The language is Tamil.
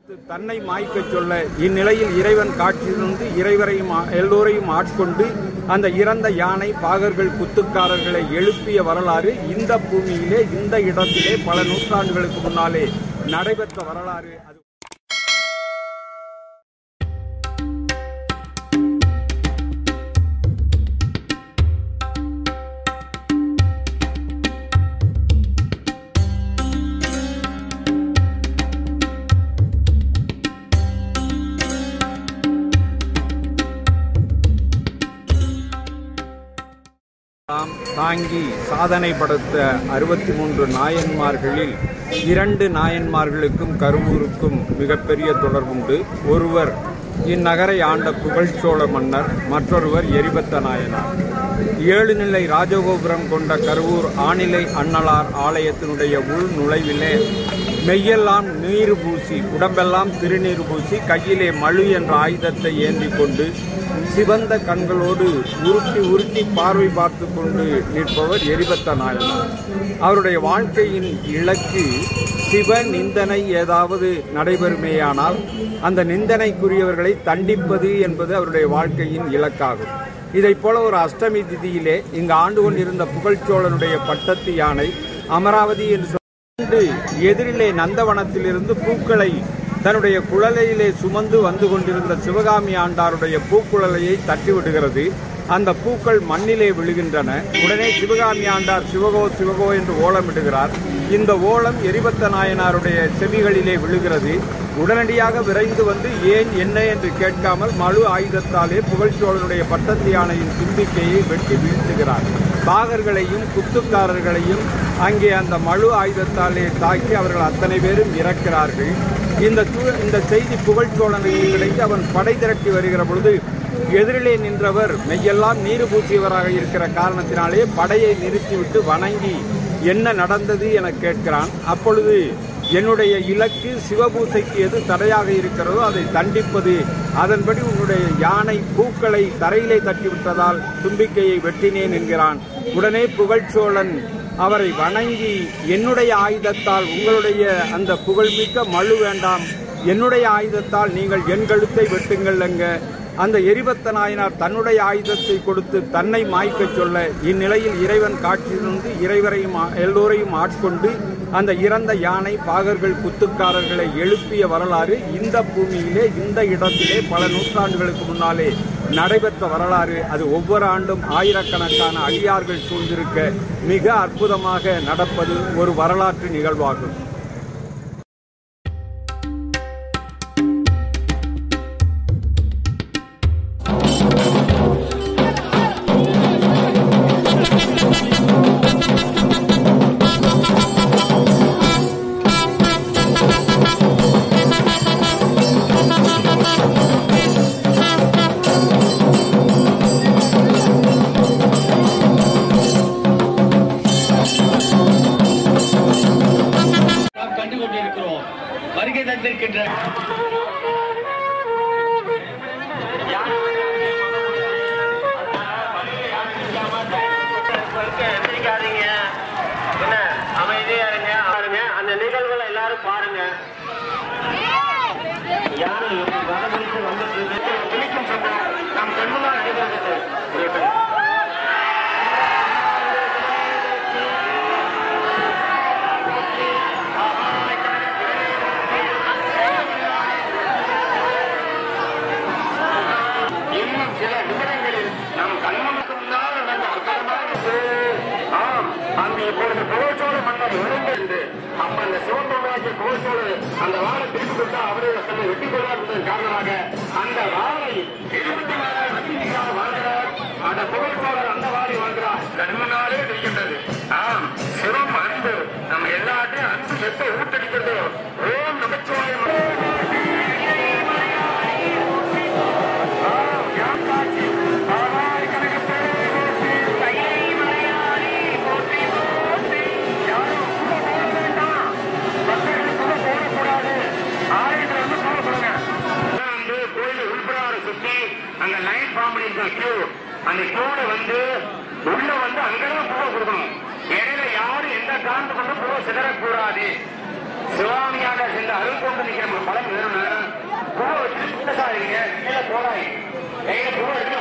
தன்னை மாய்க்கச் சொல்ல இந்நிலையில் இறைவன் காட்சி தந்து இறைவரையும் ஆ- எல்லோரையும் ஆட்கொண்டு அந்த இறந்த யானை பாகர்கள் குத்துக்காரர்களை எழுப்பிய வரலாறு இந்த பூமியிலே இந்த இடத்திலே பல நூற்றாண்டுகளுக்கு முன்னாலே நடைபெற்ற வரலாறு அது தாம் தாங்கி சாதனை படுத்த அறுபத்தி மூன்று நாயன்மார்களில் இரண்டு நாயன்மார்களுக்கும் கருவூருக்கும் மிகப்பெரிய தொடர்புண்டு ஒருவர் இந்நகரை ஆண்ட புகழ்ச்சோழ மன்னர் மற்றொருவர் எரிபத்த நாயனார் ஏழு நிலை ராஜகோபுரம் கொண்ட கருவூர் ஆணிலை அண்ணலார் ஆலயத்தினுடைய உள் நுழைவிலே மெய்யெல்லாம் நீர் பூசி உடம்பெல்லாம் திருநீர் பூசி கையிலே மழு என்ற ஆயுதத்தை ஏந்தி கொண்டு சிவந்த கண்களோடு உருட்டி உருட்டி பார்வை பார்த்து கொண்டு நிற்பவர் எரிபத்த நாயனார் அவருடைய வாழ்க்கையின் இலக்கு சிவ நிந்தனை ஏதாவது நடைபெறுமேயானால் அந்த நிந்தனைக்குரியவர்களை தண்டிப்பது என்பது அவருடைய வாழ்க்கையின் இலக்காகும் இதைப் போல ஒரு அஷ்டமி திதியிலே இங்கு ஆண்டு கொண்டிருந்த புகழ்ச்சோழனுடைய பட்டத்து யானை அமராவதி என்று கொண்டு எதிரிலே நந்தவனத்திலிருந்து பூக்களை தன்னுடைய குழலையிலே சுமந்து வந்து கொண்டிருந்த சிவகாமி ஆண்டாருடைய பூக்குழலையை தட்டிவிடுகிறது அந்த பூக்கள் மண்ணிலே விழுகின்றன உடனே சிவகாமி ஆண்டார் சிவகோ சிவகோ என்று ஓலமிடுகிறார் இந்த ஓலம் எரிபத்த நாயனாருடைய செவிகளிலே விழுகிறது உடனடியாக விரைந்து வந்து ஏன் என்ன என்று கேட்காமல் மழு ஆயுதத்தாலே புகழ்ச்சோழனுடைய பட்டத்து யானையின் தும்பிக்கையை வெட்டி வீழ்த்துகிறார் பாகர்களையும் குத்துக்காரர்களையும் அங்கே அந்த மழு ஆயுதத்தாலே தாக்கி அவர்கள் அத்தனை பேரும் இறக்கிறார்கள் இந்த சூ- இந்த செய்தி புகழ்ச்சோழனுக்கு கிடைத்து அவன் படை திரட்டி வருகிற பொழுது எதிரிலே நின்றவர் மெய்யெல்லாம் நீர் பூசியவராக இருக்கிற காரணத்தினாலே படையை நிறுத்திவிட்டு வணங்கி என்ன நடந்தது என கேட்கிறான் அப்பொழுது என்னுடைய இலக்கு சிவபூசைக்கு எது தடையாக இருக்கிறதோ அதை தண்டிப்பது அதன்படி உன்னுடைய யானை பூக்களை தரையிலே தட்டிவிட்டதால் தும்பிக்கையை வெட்டினேன் என்கிறான் உடனே புகழ்ச்சோழன் அவரை வணங்கி என்னுடைய ஆயுதத்தால் உங்களுடைய அந்த புகழ்மிக்க மழு வேண்டாம் என்னுடைய ஆயுதத்தால் நீங்கள் என் கழுத்தை வெட்டுங்கள் எங்க அந்த எரிபத்த நாயனார் தன்னுடைய ஆயுதத்தை கொடுத்து தன்னை மாய்க்கச் சொல்ல இந்நிலையில் இறைவன் காட்சி தந்து இறைவரையும் ஆ- எல்லோரையும் ஆட்கொண்டு அந்த இறந்த யானை பாகர்கள் குத்துக்காரர்களை எழுப்பிய வரலாறு இந்த பூமியிலே இந்த இடத்திலே பல நூற்றாண்டுகளுக்கு முன்னாலே நடைபெற்ற வரலாறு அது ஒவ்வொரு ஆண்டும் ஆயிரக்கணக்கான அடியார்கள் சூழ்ந்திருக்க மிக அற்புதமாக நடப்பது ஒரு வரலாற்று நிகழ்வாகும் நாம் கண்டு கொண்டிருக்கிறோம் வருகை தந்திருக்கின்ற எந்திரிக்காதீங்க என்ன அமைதியா இருங்க பாருங்க அந்த நிகழ்வுகளை எல்லாரும் பாருங்க யாரும் வடபிடிச்சு வந்துட்டு இருக்கு. துணிக்கும் சொன்ன நம் கண்முன்னால் நடைபெறுகிறது இன்னும் சில நிமிடங்களில் நம் கண்முனுக்கு முன்னால் நடந்த அற்புதமான செயல். ஆம் அங்கு இப்பொழுது புகழ்ச்சோழ மன்னர் இறந்து அப்ப அந்த சிவபெருமாகிய புகழ்ச்சோழ அந்த வாழை திருப்பி கொடுத்தா அவரை தன்னை வெட்டி கொள்வார் என்பதன் காரணமாக அந்த வாழை இருபத்தி நாலாயிரம் ரசிகர்களாக வாழ்கிறார் அந்த புகழ்ச்சோழர் அந்த வாழை வாழ்கிறார் கண்முன்னாலே இருக்கின்றது ஆம் சிவம் அன்பு நம்ம எல்லாத்தையும் அன்பு செத்தை ஊட்டடிக்கிறது ஓம் நமச்சிவாயம் வந்து கோயில் உள்புறாரை சுத்தி அங்க லைன் ஃபார்ம் பண்ணிருக்க கியூ அந்த கியூல வந்து உள்ள வந்து அங்கதான் பூவை கொடுக்கணும் இடையில யாரும் எந்த காரணத்து கொண்டு பூவை சிதறக்கூடாது சிவாமியாக சென்ற அருள் கொண்டு நிற்கிற பலம் வேணும்னா போடாய் கையில பூ எடுத்து